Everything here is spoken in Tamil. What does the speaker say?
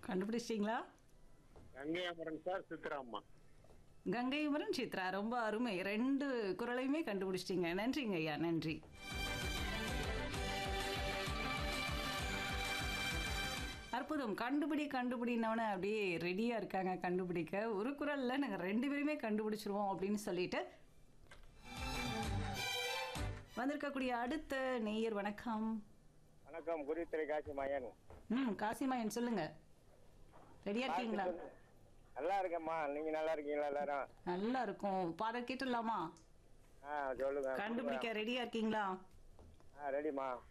கண்டுபிடிச்சிட்டிங்களா கங்கை அமரன் சார் சித்ராம்மா கங்கைமரன் சித்ரா ரொம்ப அருமை ரெண்டு குரலையுமே கண்டுபிடிச்சிட்டிங்க நன்றிங்க ஐயா நன்றி அற்புதம் கண்டுபிடி கண்டுபிடினவன அப்படியே ரெடியா இருக்காங்க கண்டுபிடிக்க ஒரு குரல்ல நாங்க ரெண்டு பேருமே கண்டுபிடிச்சிருவோம் அப்படின்னு சொல்லிட்டு வந்திருக்கக்கூடிய அடுத்த நேயர் வணக்கம் வணக்கம் குருத்திரை காசி மயன் ம் காசிமாயன் சொல்லுங்க ரெடியா இருக்கீங்களா நல்லா இருக்கேம்மா நீங்க நல்லா இருக்கீங்களா எல்லாரும் நல்லா இருக்கும் பாடல் கேட்டுடலாமா ஆ சொல்லுங்க கண்டுபிடிக்க ரெடியா இருக்கீங்களா ஆ ரெடிம்மா